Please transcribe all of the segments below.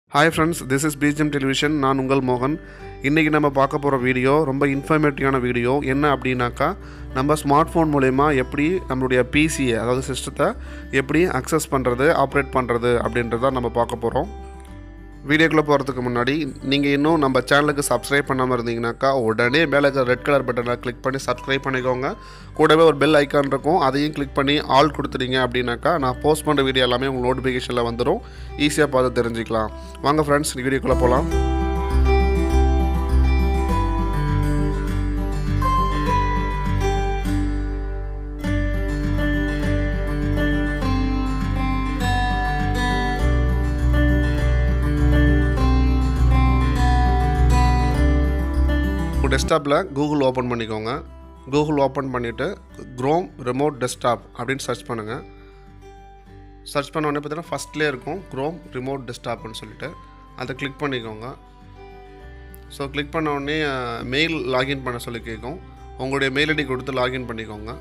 hi friends this is BGM television நான் உங்கள் மோகன் இன்றைக்கி நம்ம பார்க்க போகிற வீடியோ ரொம்ப இன்ஃபர்மேட்டிவான வீடியோ என்ன அப்படின்னாக்கா நம்ம ஸ்மார்ட் ஃபோன் மூலயமா எப்படி நம்மளுடைய பிசியை அதாவது சிஸ்டத்தை எப்படி அக்சஸ் பண்ணுறது ஆப்ரேட் பண்ணுறது அப்படின்றத நம்ம பார்க்க போகிறோம் வீடியோக்குள்ளே போகிறதுக்கு முன்னாடி நீங்கள் இன்னும் நம்ம சேனலுக்கு சப்ஸ்கிரைப் பண்ணாமல் இருந்தீங்கன்னாக்கா உடனே மேலே இருக்கிற ரெட் கலர் பட்டனை கிளிக் பண்ணி சப்ஸ்கிரைப் பண்ணிக்கோங்க கூடவே ஒரு பெல் ஐக்கான் இருக்கும் அதையும் கிளிக் பண்ணி ஆல் கொடுத்துட்டீங்க அப்படின்னாக்கா நான் போஸ்ட் பண்ணுற வீடியோ எல்லாமே உங்களுக்கு நோட்டிஃபிகேஷனில் வந்துடும் ஈஸியாக பார்த்து தெரிஞ்சுக்கலாம் வாங்க ஃப்ரெண்ட்ஸ் வீடியோக்குள்ளே போகலாம் உங்கள் டெஸ்க்டாப்பில் கூகுள் ஓப்பன் பண்ணிக்கோங்க கூகுள் ஓப்பன் பண்ணிவிட்டு க்ரோம் ரிமோட் டெஸ்க்டாப் அப்படின்னு சர்ச் பண்ணுங்கள் சர்ச் பண்ண உடனே பார்த்தீங்கன்னா ஃபஸ்ட்லேயே இருக்கும் க்ரோம் ரிமோட் டெஸ்க்டாப்னு சொல்லிட்டு அதை கிளிக் பண்ணிக்கோங்க ஸோ கிளிக் பண்ண உடனே மெயில் லாகின் பண்ண சொல்லி கேட்கும் உங்களுடைய மெயில் ஐடி கொடுத்து லாகின் பண்ணிக்கோங்க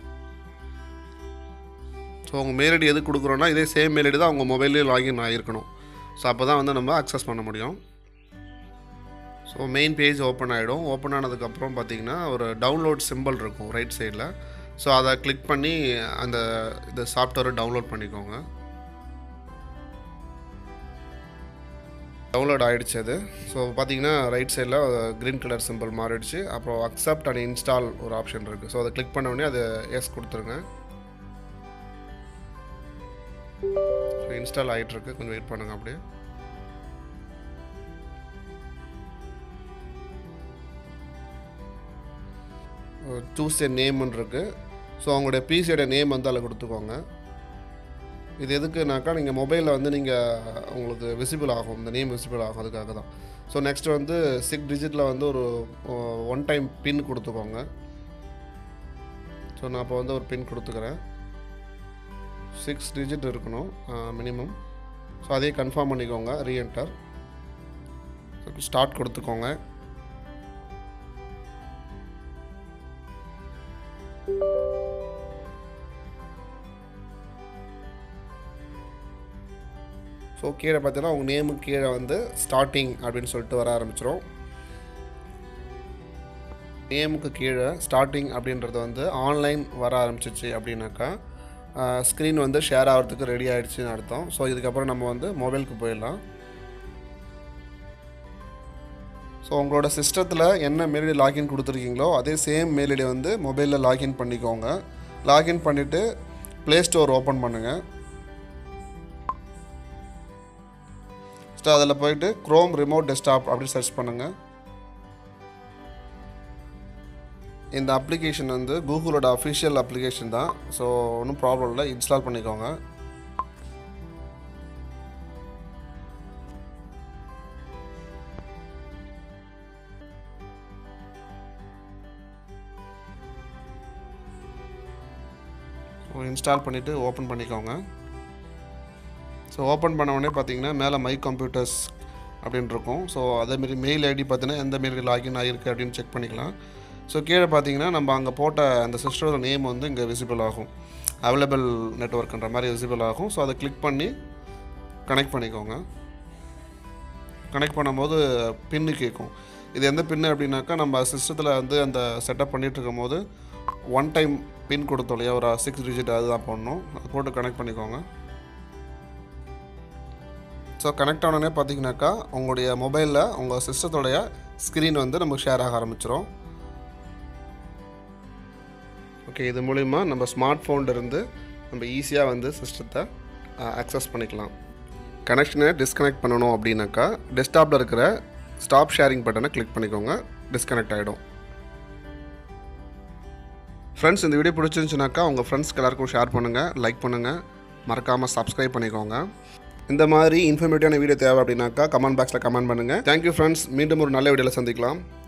ஸோ உங்கள் மெயில் ஐடி எது கொடுக்குறோன்னா இதே சேம் மெயில் ஐடி தான் உங்கள் மொபைல்லேயே லாகின் ஆகிருக்கணும் ஸோ அப்போ தான் வந்து நம்ம அக்சஸ் பண்ண முடியும் ஸோ மெயின் பேஜ் ஓப்பன் ஆகிடும் ஓப்பன் ஆனதுக்கப்புறம் பார்த்தீங்கன்னா ஒரு டவுன்லோட் சிம்பிள் இருக்கும் ரைட் சைடில் ஸோ அதை கிளிக் பண்ணி அந்த இந்த சாஃப்ட்வேரை டவுன்லோட் பண்ணிக்கோங்க டவுன்லோட் ஆகிடுச்சு அது ஸோ பார்த்தீங்கன்னா ரைட் சைடில் க்ரீன் கலர் சிம்பிள் மாறிடுச்சு அப்புறம் அக்செப்ட் அண்ட் இன்ஸ்டால் ஒரு ஆப்ஷன் இருக்குது ஸோ அதை கிளிக் பண்ண உடனே அது எஸ் கொடுத்துருங்க ஸோ இன்ஸ்டால் ஆகிட்டுருக்கு கொஞ்சம் வெயிட் பண்ணுங்கள் அப்படியே சூஸ் எ நேம்னு இருக்குது ஸோ அவங்களுடைய பிசியோட நேம் வந்து அதில் கொடுத்துக்கோங்க இது எதுக்குனாக்கா நீங்கள் மொபைலில் வந்து நீங்கள் உங்களுக்கு விசிபிள் ஆகும் இந்த நேம் விசிபிள் ஆகும் அதுக்காக தான் ஸோ நெக்ஸ்ட் வந்து சிக்ஸ் டிஜிட்டில் வந்து ஒரு ஒன் டைம் பின் கொடுத்துக்கோங்க ஸோ நான் இப்போ வந்து ஒரு பின் கொடுத்துக்கிறேன் சிக்ஸ் டிஜிட் இருக்கணும் மினிமம் ஸோ அதே கன்ஃபார்ம் பண்ணிக்கோங்க ரீஎன்டர் ஸ்டார்ட் கொடுத்துக்கோங்க ஸோ கீழே பார்த்தீங்கன்னா உங்கள் நேமுக்கு கீழே வந்து ஸ்டார்டிங் அப்படின்னு சொல்லிட்டு வர ஆரம்பிச்சிடும் நேமுக்கு கீழே ஸ்டார்டிங் அப்படின்றது வந்து ஆன்லைன் வர ஆரம்பிச்சிச்சு அப்படின்னாக்கா ஸ்க்ரீன் வந்து ஷேர் ஆகிறதுக்கு ரெடி ஆகிடுச்சின்னு அர்த்தம் ஸோ இதுக்கப்புறம் நம்ம வந்து மொபைலுக்கு போயிடலாம் ஸோ உங்களோட சிஸ்டத்தில் என்ன மெயில் ஐடி லாகின் கொடுத்துருக்கீங்களோ அதே சேம் மெயில் ஐடி வந்து மொபைலில் லாகின் பண்ணிக்கோங்க லாகின் பண்ணிவிட்டு ப்ளே ஸ்டோர் ஓப்பன் பண்ணுங்கள் ஸோ அதில் போயிட்டு க்ரோம் ரிமோட் டெஸ்க்டாப் அப்படி சர்ச் பண்ணுங்கள் இந்த அப்ளிகேஷன் வந்து கூகுளோட அஃபிஷியல் அப்ளிகேஷன் தான் ஸோ ஒன்றும் ப்ராப்ளம் இல்லை இன்ஸ்டால் பண்ணிக்கோங்க ஸோ இன்ஸ்டால் பண்ணிவிட்டு ஓப்பன் பண்ணிக்கோங்க ஸோ ஓப்பன் பண்ண உடனே பார்த்தீங்கன்னா மேலே மை கம்ப்யூட்டர்ஸ் அப்படின்னு இருக்கும் ஸோ அதேமாரி மெயில் ஐடி பார்த்தீங்கன்னா எந்த மெயில் லாகின் ஆகிருக்கு அப்படின்னு செக் பண்ணிக்கலாம் ஸோ கீழே பார்த்தீங்கன்னா நம்ம அங்கே போட்ட அந்த சிஸ்டரோட நேம் வந்து இங்கே விசிபிள் ஆகும் அவைலபிள் நெட்ஒர்க்குன்ற மாதிரி விசிபிள் ஆகும் ஸோ அதை கிளிக் பண்ணி கனெக்ட் பண்ணிக்கோங்க கனெக்ட் பண்ணும்போது பின்னு கேட்கும் இது எந்த பின்னு அப்படின்னாக்கா நம்ம சிஸ்டத்தில் வந்து அந்த செட்டப் பண்ணிகிட்டு இருக்கும் போது ஒன் டைம் பின் கொடுத்தோம் இல்லையா ஒரு சிக்ஸ் டிஜிட் அதுதான் போடணும் அது போட்டு கனெக்ட் பண்ணிக்கோங்க ஸோ கனெக்ட் ஆனோடனே பார்த்தீங்கன்னாக்கா உங்களுடைய மொபைலில் உங்கள் சிஸ்டத்தோடைய ஸ்க்ரீன் வந்து நமக்கு ஷேர் ஆக ஆரம்பிச்சிடும் ஓகே இது மூலிமா நம்ம ஸ்மார்ட் ஃபோன்லேருந்து நம்ம ஈஸியாக வந்து சிஸ்டத்தை அக்சஸ் பண்ணிக்கலாம் கனெக்ஷனை டிஸ்கனெக்ட் பண்ணணும் அப்படின்னாக்கா டெஸ்க்டாப்பில் இருக்கிற ஸ்டாப் ஷேரிங் பட்டனை கிளிக் பண்ணிக்கோங்க டிஸ்கனெக்ட் ஆகிடும் ஃப்ரெண்ட்ஸ் இந்த வீடியோ பிடிச்சிருந்துச்சுனாக்கா உங்கள் ஃப்ரெண்ட்ஸ்க்கு எல்லாருக்கும் ஷேர் பண்ணுங்கள் லைக் பண்ணுங்கள் மறக்காமல் சப்ஸ்கிரைப் பண்ணிக்கோங்க இந்த மாதிரி இன்ஃபர்மேட்டிவான வீடியோ தேவை அப்படின்னாக்கா கமெண்ட் பாக்ஸில் கமெண்ட் பண்ணுங்கள் தேங்க்யூ ஃப்ரெண்ட்ஸ் மீண்டும் ஒரு நல்ல வீடியோவில் சந்திக்கலாம்